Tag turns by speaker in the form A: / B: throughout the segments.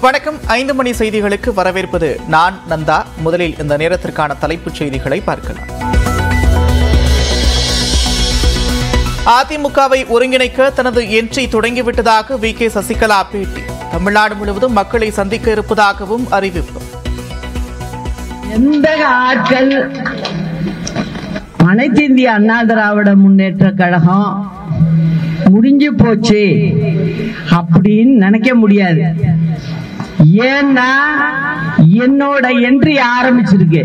A: வணக்கம் ஐந்து மணி செய்திகளுக்கு வரவேற்பது நான் நந்தா முதலில் இந்த நேரத்திற்கான தலைப்புச் செய்திகளை பார்க்கலாம் அதிமுகவை ஒருங்கிணைக்க தனது என்ட்ரி தொடங்கிவிட்டதாக வி கே சசிகலா பேட்டி தமிழ்நாடு முழுவதும் மக்களை சந்திக்க இருப்பதாகவும் அறிவிப்பு
B: எந்த ஆட்கள் அனைத்து இந்திய அண்ணா திராவிட முன்னேற்ற கழகம் முடிஞ்சு போச்சு அப்படின்னு நினைக்க முடியாது ஏன்னா என்னோட என்ட்ரி ஆரம்பிச்சிருக்கு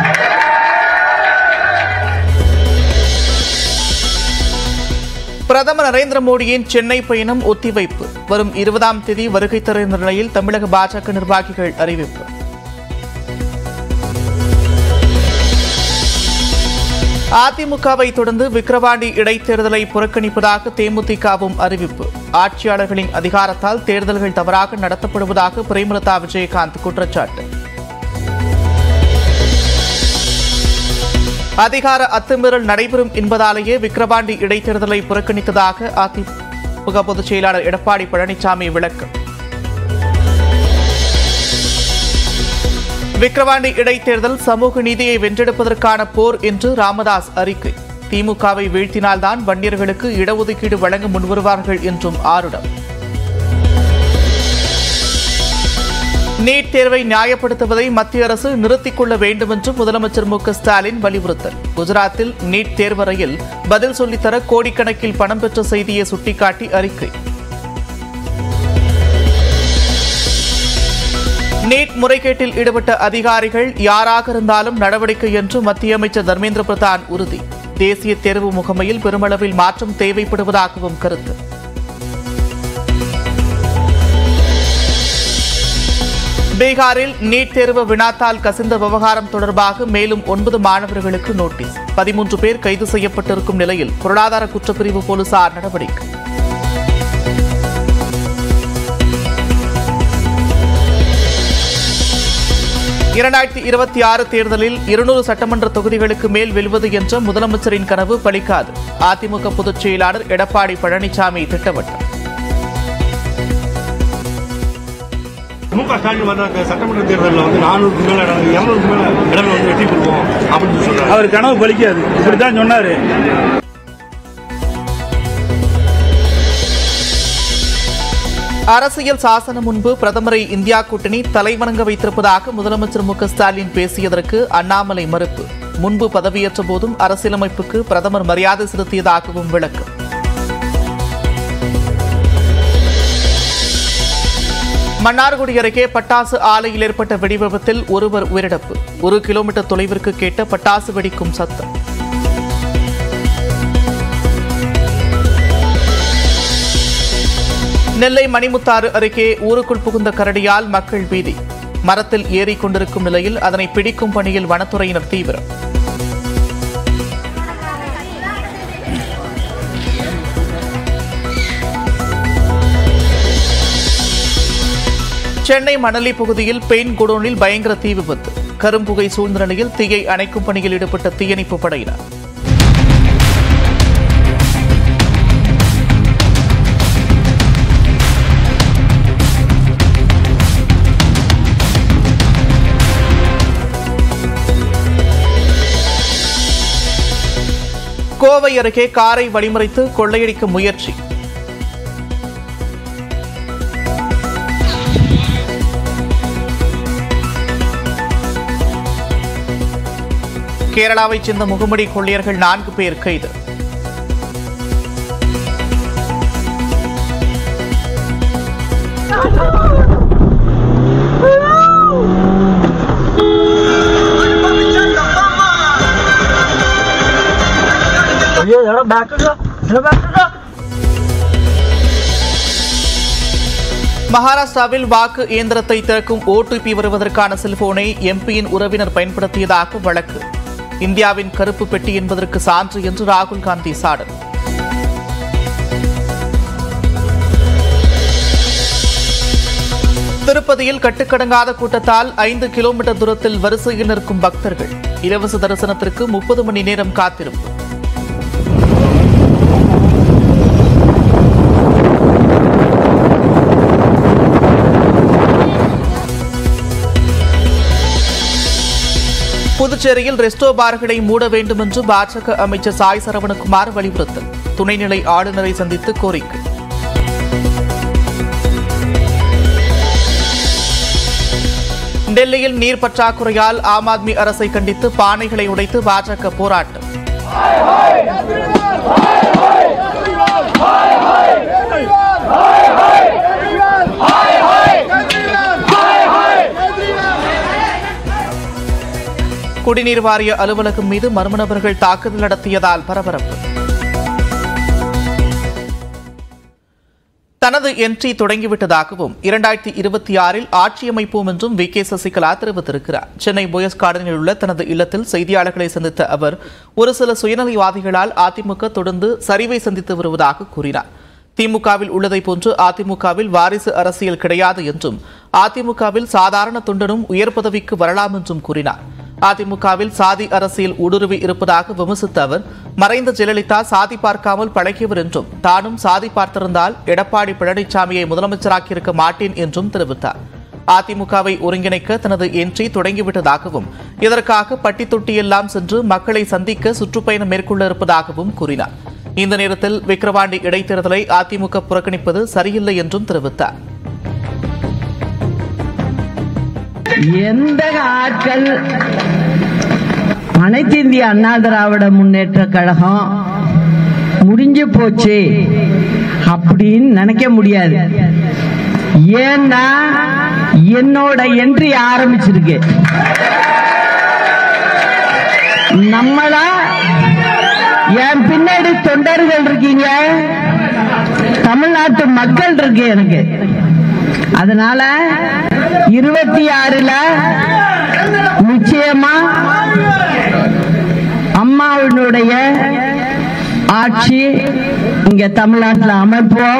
A: பிரதமர் நரேந்திர மோடியின் சென்னை பயணம் ஒத்திவைப்பு வரும் இருபதாம் தேதி வருகை தர இருந்த நிலையில் தமிழக பாஜக நிர்வாகிகள் அறிவிப்பு அதிமுகவை தொடர்ந்து விக்கிரவாண்டி இடைத்தேர்தலை புறக்கணிப்பதாக தேமுதிகவும் அறிவிப்பு ஆட்சியாளர்களின் அதிகாரத்தால் தேர்தல்கள் தவறாக நடத்தப்படுவதாக பிரேமலதா விஜயகாந்த் குற்றச்சாட்டு அதிகார அத்துமீறல் நடைபெறும் என்பதாலேயே விக்கிரவாண்டி இடைத்தேர்தலை புறக்கணித்ததாக அதிமுக பொதுச் செயலாளர் எடப்பாடி பழனிசாமி விளக்கம் விக்கிரவாண்டி இடைத்தேர்தல் சமூக நீதியை வென்றெடுப்பதற்கான போர் என்று ராமதாஸ் அறிக்கை திமுகவை வீழ்த்தினால்தான் வன்னியர்களுக்கு இடஒதுக்கீடு வழங்க முன்வருவார்கள் என்றும் ஆருடம் நீட் தேர்வை நியாயப்படுத்துவதை மத்திய அரசு நிறுத்திக் கொள்ள வேண்டும் என்று முதலமைச்சர் மு க ஸ்டாலின் வலியுறுத்தல் குஜராத்தில் நீட் தேர்வறையில் பதில் சொல்லித்தர கோடிக்கணக்கில் பணம் பெற்ற செய்தியை சுட்டிக்காட்டி அறிக்கை நீட் முறைகேட்டில் ஈடுபட்ட அதிகாரிகள் யாராக இருந்தாலும் நடவடிக்கை என்று மத்திய அமைச்சர் தர்மேந்திர பிரதான் உறுதி தேசிய தேர்வு முகமையில் பெருமளவில் மாற்றம் தேவைப்படுவதாகவும் கருத்து பீகாரில் நீட் தேர்வு வினாத்தால் கசிந்த விவகாரம் தொடர்பாக மேலும் ஒன்பது மாணவர்களுக்கு நோட்டீஸ் பதிமூன்று பேர் கைது செய்யப்பட்டிருக்கும் நிலையில் பொருளாதார குற்றப்பிரிவு போலீசார் நடவடிக்கை இரண்டாயிரத்தி இருபத்தி ஆறு தேர்தலில் இருநூறு சட்டமன்ற தொகுதிகளுக்கு மேல் வெல்வது என்ற முதலமைச்சரின் கனவு பலிக்காது அதிமுக பொதுச் செயலாளர் எடப்பாடி பழனிசாமி திட்டவட்டம்
C: மு க ஸ்டாலின் வர்ற சட்டமன்ற தேர்தலில் வந்து நானூறுக்கு மேல இடம் இருநூறுக்கு மேல இடங்கள் வந்து வெற்றி பெறுவோம் அப்படின்னு சொல்றாரு
D: அவர் கனவு பலிக்காது இப்படித்தான் சொன்னாரு
A: அரசியல் சாசனம் முன்பு பிரதமரை இந்தியா கூட்டணி தலைவணங்க வைத்திருப்பதாக முதலமைச்சர் மு க ஸ்டாலின் பேசியதற்கு அண்ணாமலை மறுப்பு முன்பு பதவியேற்ற போதும் அரசியலமைப்புக்கு பிரதமர் மரியாதை செலுத்தியதாகவும் விளக்கம் மன்னார்குடி அருகே பட்டாசு ஆலையில் ஏற்பட்ட வெடிவிபத்தில் ஒருவர் உயிரிழப்பு ஒரு கிலோமீட்டர் தொலைவிற்கு கேட்ட பட்டாசு வெடிக்கும் சத்தம் நெல்லை மணிமுத்தாறு அருகே ஊருக்குள் புகுந்த கரடியால் மக்கள் பீதி மரத்தில் ஏறிக் கொண்டிருக்கும் நிலையில் அதனை பிடிக்கும் பணியில் வனத்துறையினர் தீவிரம் சென்னை மணலி பகுதியில் பெயின் குடோனில் பயங்கர தீ விபத்து கரும்புகை சூழ்ந்த நிலையில் தீயை அணைக்கும் பணியில் ஈடுபட்ட தீயணைப்பு படையினர் கோவை அருகே காரை வழிமறைத்து கொள்ளையடிக்க முயற்சி கேரளாவைச் சேர்ந்த முகமடி கொள்ளையர்கள் நான்கு பேர் கைது மகாராஷ்டிராவில் வாக்கு இயந்திரத்தை திறக்கும் ஓடிபி வருவதற்கான செல்போனை எம்பியின் உறவினர் பயன்படுத்தியதாக வழக்கு இந்தியாவின் கருப்பு பெட்டி என்பதற்கு சான்று என்று ராகுல் காந்தி சாடல் திருப்பதியில் கட்டுக்கடங்காத கூட்டத்தால் ஐந்து கிலோமீட்டர் தூரத்தில் வரிசையில் நிற்கும் பக்தர்கள் இலவச தரிசனத்திற்கு முப்பது மணி நேரம் காத்திருப்பு புதுச்சேரியில் ரெஸ்டோ பார்களை மூட வேண்டும் என்று பாஜக அமைச்சர் சாய் சரவணகுமார் வலியுறுத்தல் துணைநிலை ஆளுநரை சந்தித்து கோரிக்கை டெல்லியில் நீர் பற்றாக்குறையால் ஆம் ஆத்மி அரசை கண்டித்து பானைகளை உடைத்து பாஜக போராட்டம் குடிநீர் வாரிய அலுவலகம் மீது மர்ம நபர்கள் தாக்குதல் நடத்தியதால் பரபரப்பு தனது என்ட்ரி தொடங்கிவிட்டதாகவும் இரண்டாயிரத்தி இருபத்தி ஆறில் ஆட்சி அமைப்போம் என்றும் வி கே சசிகலா தெரிவித்திருக்கிறார் சென்னை போயஸ் கார்டனில் உள்ள தனது இல்லத்தில் செய்தியாளர்களை சந்தித்த அவர் ஒரு சில சுயநலவாதிகளால் அதிமுக தொடர்ந்து சரிவை சந்தித்து வருவதாக கூறினார் திமுகவில் உள்ளதை போன்று அதிமுகவில் வாரிசு அரசியல் கிடையாது என்றும் அதிமுகவில் சாதாரண தொண்டனும் உயர் பதவிக்கு வரலாம் என்றும் கூறினார் அதிமுகவில் சாதி அரசியல் ஊடுருவி இருப்பதாக விமர்சித்த அவர் மறைந்த ஜெயலலிதா சாதி பார்க்காமல் பழகியவர் என்றும் தானும் சாதி பார்த்திருந்தால் எடப்பாடி பழனிசாமியை முதலமைச்சராக்கியிருக்க மாட்டேன் என்றும் தெரிவித்தார் அதிமுகவை ஒருங்கிணைக்க தனது என்ட்ரி தொடங்கிவிட்டதாகவும் இதற்காக பட்டி தொட்டியெல்லாம் சென்று மக்களை சந்திக்க சுற்றுப்பயணம் மேற்கொள்ள இருப்பதாகவும் கூறினார் இந்த நேரத்தில் விக்கிரவாண்டி இடைத்தேர்தலை அதிமுக புறக்கணிப்பது சரியில்லை என்றும் தெரிவித்தார்
B: எந்த ஆட்கள் அனைத்து இந்திய அண்ணா திராவிட முன்னேற்ற கழகம் முடிஞ்சு போச்சு அப்படின்னு நினைக்க முடியாது ஏன்னா என்னோட என்ட்ரி ஆரம்பிச்சிருக்கு நம்மளா என் பின்னாடி தொண்டர்கள் இருக்கீங்க தமிழ்நாட்டு மக்கள் இருக்கு எனக்கு அதனால இருபத்தி ஆறுல நிச்சயமா அம்மாவினுடைய ஆட்சி இங்க தமிழ்நாட்டில் அமைப்போம்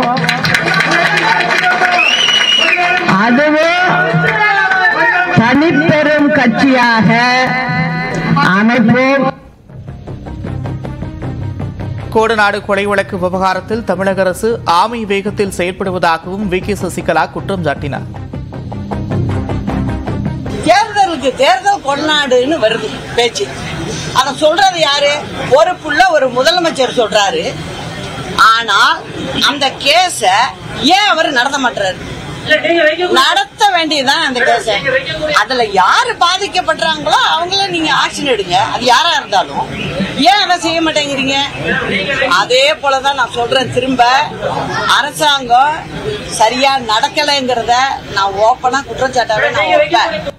B: அதுவும் தனிப்பெரும் கட்சியாக அமைப்போம்
A: கோடநாடு கொலை வழக்கு விவகாரத்தில் தமிழக அரசு ஆமை வேகத்தில் செயல்படுவதாகவும் வி கே சசிகலா குற்றம் சாட்டினார்
E: தேர்தலுக்கு தேர்தல் கொண்டாடுன்னு வருது பேச்சு அத சொல்றது யாரு ஒரு புள்ள ஒரு முதலமைச்சர் சொல்றாரு ஆனா அந்த கேஸ ஏன் அவர் நடத்த மாட்டாரு நடத்த வேண்டியதுதான் அந்த கேஸ அதுல யாரு பாதிக்கப்படுறாங்களோ அவங்கள நீங்க ஆக்ஷன் எடுங்க அது யாரா இருந்தாலும் ஏன் அதை செய்ய மாட்டேங்கிறீங்க அதே போலதான் நான் சொல்றேன் திரும்ப அரசாங்கம் சரியா நடக்கலைங்கிறத நான் ஓப்பனா குற்றச்சாட்டாவே நான் வைப்பேன்